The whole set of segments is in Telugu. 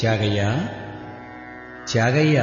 త్యాగయ్య త్యాగయ్య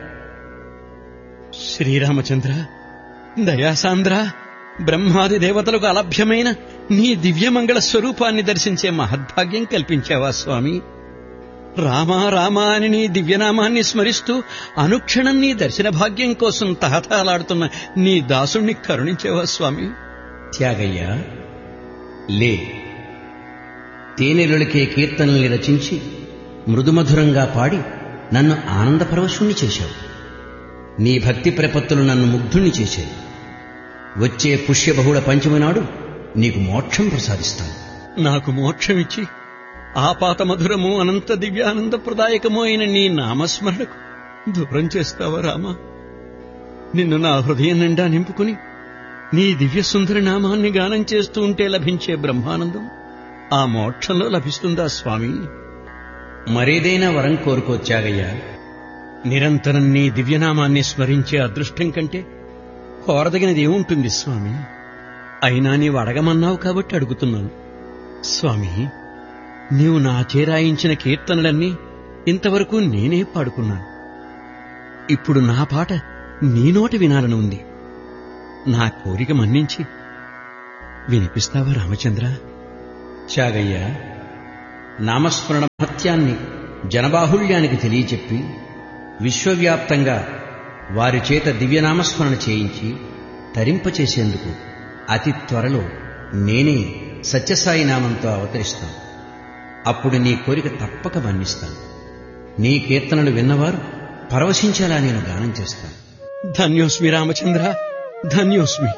శ్రీరామచంద్ర దయాసాంద్ర బ్రహ్మాది దేవతలకు అలభ్యమైన నీ దివ్యమంగళ స్వరూపాన్ని దర్శించే మహద్భాగ్యం కల్పించావా స్వామి రామా రామా అని నీ దివ్యనామాన్ని స్మరిస్తూ అనుక్షణం నీ దర్శన భాగ్యం కోసం తహతలాడుతున్న నీ దాసుణ్ణి కరుణించావా స్వామి త్యాగయ్య లే తేనెలులకే కీర్తనల్ని రచించి మృదుమధురంగా పాడి నన్ను ఆనందపరవశుణ్ణి చేశావు నీ భక్తి ప్రపత్తులు నన్ను ముగ్ధుణ్ణి చేశాయి వచ్చే పుష్యబహుళ పంచమి నాడు నీకు మోక్షం ప్రసాదిస్తాను నాకు మోక్షమిచ్చి ఆపాత మధురము అనంత దివ్యానందప్రదాయకము అయిన నీ నామస్మరణకు దూరం చేస్తావా రామా నిన్ను నా హృదయం నిండా నింపుకుని నీ దివ్య సుందర నామాన్ని గానం చేస్తూ ఉంటే లభించే బ్రహ్మానందం ఆ మోక్షంలో లభిస్తుందా స్వామి మరేదైనా వరం కోరుకో త్యాగయ్య నిరంతరం నీ దివ్యనామాన్ని స్మరించే అదృష్టం కంటే కోరదగినది ఏముంటుంది స్వామి అయినా నీవు అడగమన్నావు కాబట్టి అడుగుతున్నాను స్వామి నీవు నా చేరాయించిన కీర్తనలన్నీ ఇంతవరకు నేనే పాడుకున్నాను ఇప్పుడు నా పాట నీ నోట వినాలని ఉంది నా కోరిక మన్నించి వినిపిస్తావా రామచంద్ర త్యాగయ్య నామస్మరణ మహత్యాన్ని జనబాహుళ్యానికి తెలియచెప్పి విశ్వవ్యాప్తంగా వారి చేత దివ్యనామస్మరణ చేయించి తరింపచేసేందుకు అతి త్వరలో నేనే సత్యసాయి నామంతో అవతరిస్తాను అప్పుడు నీ కోరిక తప్పక మన్నిస్తాను నీ కీర్తనలు విన్నవారు పరవశించేలా నేను గానం చేస్తాను ధన్యోస్మి రామచంద్ర ధన్యోస్మి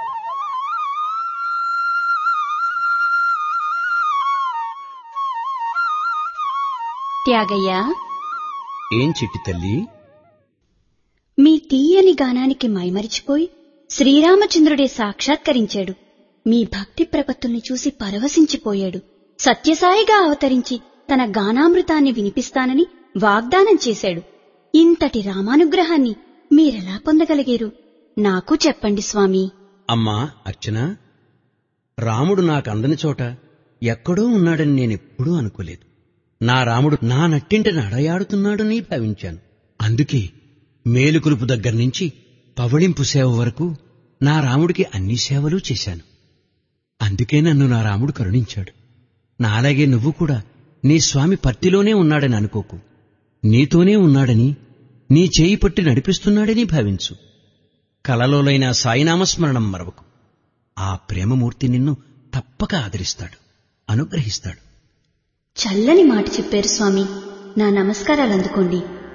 త్యాగయ్య ఏం చిట్టి తల్లి మీ తీయని గానానికి మైమరిచిపోయి శ్రీరామచంద్రుడే సాక్షాత్కరించాడు మీ భక్తి ప్రపత్తుల్ని చూసి పరవశించిపోయాడు సత్యసాయిగా అవతరించి తన గానామృతాన్ని వినిపిస్తానని వాగ్దానం చేశాడు ఇంతటి రామానుగ్రహాన్ని మీరెలా పొందగలిగారు నాకు చెప్పండి స్వామి అమ్మా అర్చన రాముడు నాకు అందని చోట ఎక్కడో ఉన్నాడని నేనెప్పుడూ అనుకోలేదు నా రాముడు నా నట్టింట నడయాడుతున్నాడని భావించాను అందుకే మేలుకులుపు దగ్గర నుంచి పవళింపు సేవ వరకు నా రాముడికి అన్ని సేవలు చేశాను అందుకే నన్ను నా రాముడు కరుణించాడు నాలాగే నువ్వు కూడా నీ స్వామి పత్తిలోనే ఉన్నాడని అనుకోకు నీతోనే ఉన్నాడని నీ చేయి పట్టి నడిపిస్తున్నాడని భావించు కలలోలైన సాయినామస్మరణం మరవకు ఆ ప్రేమమూర్తి నిన్ను తప్పక ఆదరిస్తాడు అనుగ్రహిస్తాడు చల్లని మాట చెప్పారు స్వామి నా నమస్కారాలు అందుకోండి